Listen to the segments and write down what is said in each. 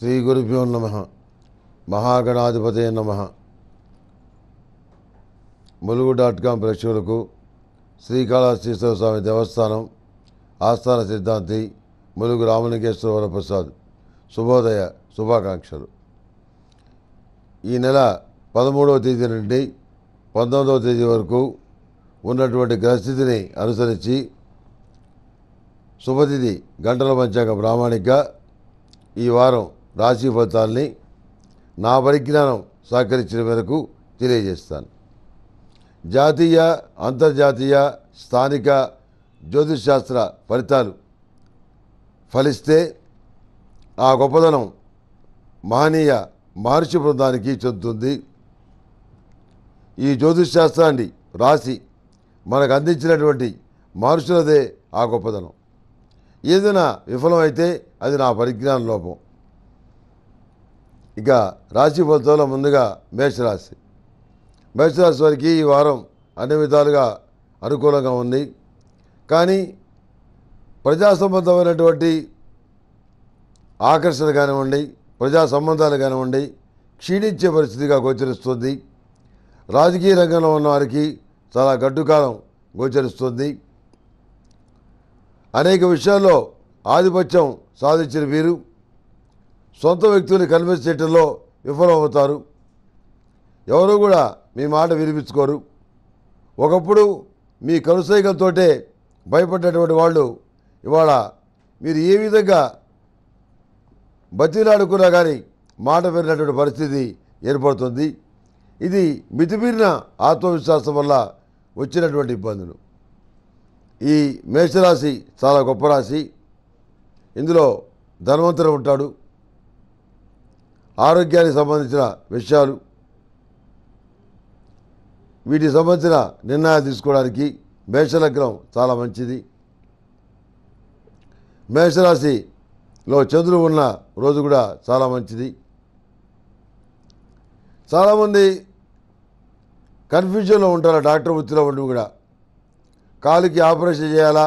శ్రీ గురుభ్యో నమ మహాగణాధిపతే నమ ములుగు డాట్ కాం ప్రేక్షకులకు శ్రీకాళహస్తీశ్వర స్వామి దేవస్థానం ఆస్థాన సిద్ధాంతి ములుగు రామలింగేశ్వర వరప్రసాద్ శుభోదయ శుభాకాంక్షలు ఈ నెల పదమూడవ తేదీ నుండి పంతొమ్మిదవ తేదీ వరకు ఉన్నటువంటి గ్రహస్థితిని అనుసరించి శుభతిథి గంటల పంచాంగ ప్రామాణిక ఈ వారం రాశి ఫలితాల్ని నా పరిజ్ఞానం సహకరించిన మేరకు తెలియజేస్తాను జాతీయ అంతర్జాతీయ స్థానిక జ్యోతిష్ శాస్త్ర ఫలితాలు ఫలిస్తే ఆ గొప్పదనం మహనీయ మహర్షి బృందానికి చెందుతుంది ఈ జ్యోతిష్ శాస్త్రాన్ని రాసి మనకు అందించినటువంటి మహర్షులదే ఆ గొప్పదనం ఏదైనా విఫలమైతే అది నా పరిజ్ఞాన లోపం ఇక రాశి ఫలితాల్లో ముందుగా మేషరాశి మేషరాశి వారికి ఈ వారం అన్ని విధాలుగా అనుకూలంగా ఉంది కానీ ప్రజా సంబంధమైనటువంటి ఆకర్షణ కానివ్వండి ప్రజా సంబంధాలు కానివ్వండి క్షీణించే పరిస్థితిగా గోచరిస్తుంది రాజకీయ రంగంలో ఉన్న వారికి చాలా గడ్డుకాలం గోచరిస్తుంది అనేక విషయాల్లో ఆధిపత్యం సాధించిన వీరు సొంత వ్యక్తుల్ని కన్విన్స్ చేయడంలో విఫలమవుతారు ఎవరు కూడా మీ మాట వినిపించుకోరు ఒకప్పుడు మీ కనుసైకలతోటే భయపడ్డటువంటి వాళ్ళు ఇవాళ మీరు ఏ విధంగా బతిలాడుకున్నా కానీ మాట విన్నటువంటి పరిస్థితి ఏర్పడుతుంది ఇది మితిమీరిన ఆత్మవిశ్వాసం వల్ల వచ్చినటువంటి ఇబ్బందులు ఈ మేషరాశి చాలా గొప్ప రాశి ఇందులో ధనవంతుడు ఉంటాడు ఆరోగ్యానికి సంబంధించిన విషయాలు వీటికి సంబంధించిన నిర్ణయాలు తీసుకోవడానికి మేషలగ్నం చాలా మంచిది మేషరాశిలో చంద్రుడు ఉన్న రోజు కూడా చాలా మంచిది చాలామంది కన్ఫ్యూజన్లో ఉంటారు డాక్టర్ వృత్తిలో ఉండి కూడా కాలుకి ఆపరేషన్ చేయాలా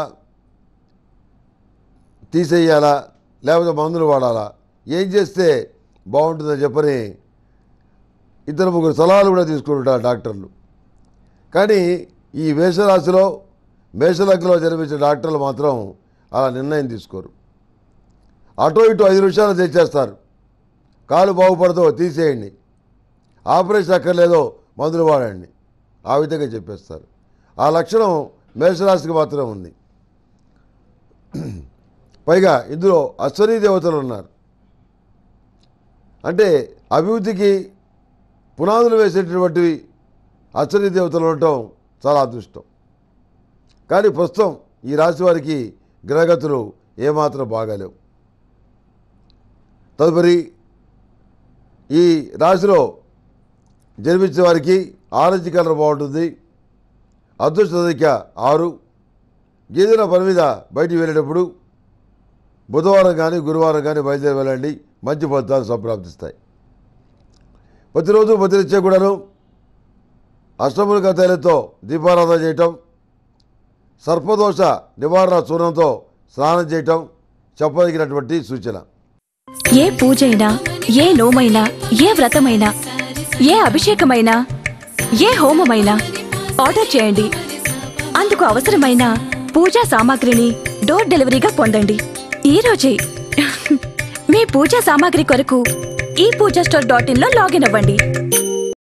తీసేయాలా లేకపోతే మందులు వాడాలా ఏం చేస్తే బాగుంటుందని చెప్పని ఇద్దరు ముగ్గురు సలహాలు కూడా తీసుకుంటుంటారు డాక్టర్లు కానీ ఈ మేషరాశిలో మేషలగ్నంలో జన్మించిన డాక్టర్లు మాత్రం అలా నిర్ణయం తీసుకోరు అటో ఇటు ఐదు నిమిషాలు తెచ్చేస్తారు కాలు బాగుపడదో తీసేయండి ఆపరేషన్ అక్కర్లేదో మందులు వాడండి ఆ విధంగా చెప్పేస్తారు ఆ లక్షణం మేషరాశికి మాత్రమే ఉంది పైగా ఇందులో అశ్వనీ దేవతలు ఉన్నారు అంటే అభివృద్ధికి పునాదులు వేసేటటువంటివి అశ్వనీ దేవతలు ఉండటం చాలా అదృష్టం కానీ ప్రస్తుతం ఈ రాశి వారికి గ్రహగతులు ఏమాత్రం బాగాలేవు తదుపరి ఈ రాశిలో జన్మించిన వారికి ఆరెంజ్ కలర్ బాగుంటుంది అదృష్ట సంఖ్య ఆరు ఏదైనా పని మీద బయటికి వెళ్ళేటప్పుడు బుధవారం కానీ గురువారం కానీ బయలుదేరి వెళ్ళండి మంచి ఫలితాలు సంప్రాప్తిస్తాయి ప్రతిరోజు ప్రతినిత్యం కూడాను అష్టములుగా తైలతో దీపారాధన చేయటం సర్పదోష నివారణ చూర్ణంతో స్నానం చేయటం చెప్పదగినటువంటి సూచన ఏ పూజైనా ఏ నోమైనా ఏ వ్రతమైనా ఏ అభిషేకమైనా ఏ హోమమైనా ఆర్డర్ చేయండి అందుకు అవసరమైన పూజా సామాగ్రిని డోర్ డెలివరీగా పొందండి ఈ రోజే మీ పూజా సామాగ్రి కొరకు ఈ పూజా స్టోర్ డాట్ ఇన్ లో లాగిన్ అవ్వండి